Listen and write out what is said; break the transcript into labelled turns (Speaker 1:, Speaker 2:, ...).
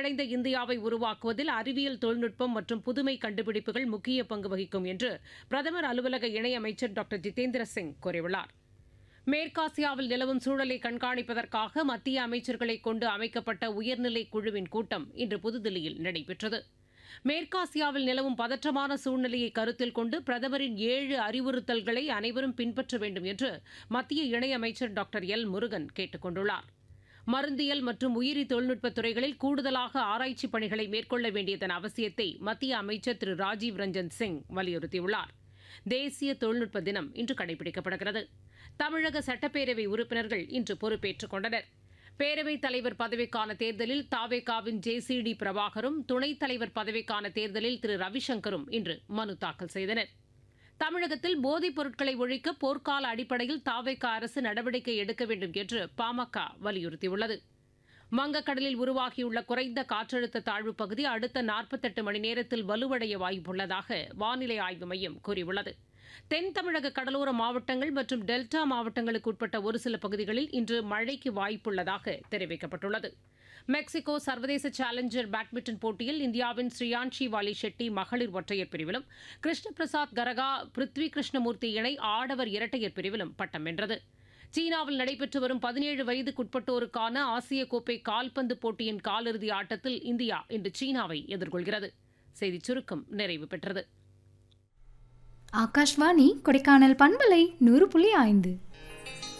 Speaker 1: வளர்ச்சியடைந்த இந்தியாவை உருவாக்குவதில் அறிவியல் தொழில்நுட்பம் மற்றும் புதுமை கண்டுபிடிப்புகள் முக்கிய பங்கு வகிக்கும் என்று பிரதமர் அலுவலக இணையமைச்சர் டாக்டர் ஜிதேந்திர சிங் கூறியுள்ளார் மேற்காசியாவில் நிலவும் சூழலை கண்காணிப்பதற்காக மத்திய அமைச்சர்களை கொண்டு அமைக்கப்பட்ட உயர்நிலை குழுவின் கூட்டம் இன்று புதுதில்லியில் நடைபெற்றது மேற்காசியாவில் நிலவும் பதற்றமான சூழ்நிலையை கருத்தில் கொண்டு பிரதமரின் ஏழு அறிவுறுத்தல்களை அனைவரும் பின்பற்ற வேண்டும் என்று மத்திய இணையமைச்சர் டாக்டர் எல் முருகன் கேட்டுக் கொண்டுள்ளார் மருந்தியல் மற்றும் உயிரி தொழில்நுட்பத் துறைகளில் கூடுதலாக ஆராய்ச்சி பணிகளை மேற்கொள்ள வேண்டியதன் அவசியத்தை மத்திய அமைச்சர் திரு ராஜீவ் ரஞ்சன் சிங் வலியுறுத்தியுள்ளார் தேசிய தொழில்நுட்ப தினம் இன்று கடைபிடிக்கப்படுகிறது தமிழக சட்டப்பேரவை உறுப்பினர்கள் இன்று பொறுப்பேற்றுக் கொண்டனர் பேரவைத் தலைவர் பதவிக்கான தேர்தலில் தாவேகாவின் ஜே சி டி பிரபாகரும் துணைத் தலைவர் பதவிக்கான தேர்தலில் திரு ரவிசங்கரும் இன்று மனு தாக்கல் செய்தனர் தமிழகத்தில் போதைப் பொருட்களை ஒழிக்க போர்க்கால அடிப்படையில் தாவேகா அரசு நடவடிக்கை எடுக்க வேண்டும் என்று பாமக வலியுறுத்தியுள்ளது வங்கக்கடலில் உருவாகியுள்ள குறைந்த காற்றழுத்த தாழ்வுப் பகுதி அடுத்த நாற்பத்தெட்டு மணி நேரத்தில் வலுவடைய வாய்ப்புள்ளதாக வானிலை ஆய்வு மையம் கூறியுள்ளது தென் தமிழக கடலோர மாவட்டங்கள் மற்றும் டெல்டா மாவட்டங்களுக்கு உட்பட்ட ஒரு சில பகுதிகளில் இன்று மழைக்கு வாய்ப்புள்ளதாக தெரிவிக்கப்பட்டுள்ளது மெக்சிகோ சர்வதேச சேலஞ்சர் பேட்மிண்டன் போட்டியில் இந்தியாவின் ஸ்ரீயான்ஷி வாலி ஷெட்டி மகளிர் ஒற்றையர் பிரிவிலும் கிருஷ்ண பிரசாத் கரகா பிருத்வி கிருஷ்ணமூர்த்தி இணை ஆடவர் இரட்டையர் பிரிவிலும் பட்டம் வென்றது சீனாவில் நடைபெற்று வரும் பதினேழு வயதுக்குட்பட்டோருக்கான ஆசிய கோப்பை கால்பந்து போட்டியின் காலிறுதி ஆட்டத்தில் இந்தியா இன்று சீனாவை எதிர்கொள்கிறது செய்திச் சுருக்கம் நிறைவு பெற்றது
Speaker 2: ஆகாஷ்வாணி கொடைக்கானல் பண்பலை நூறு புள்ளி ஐந்து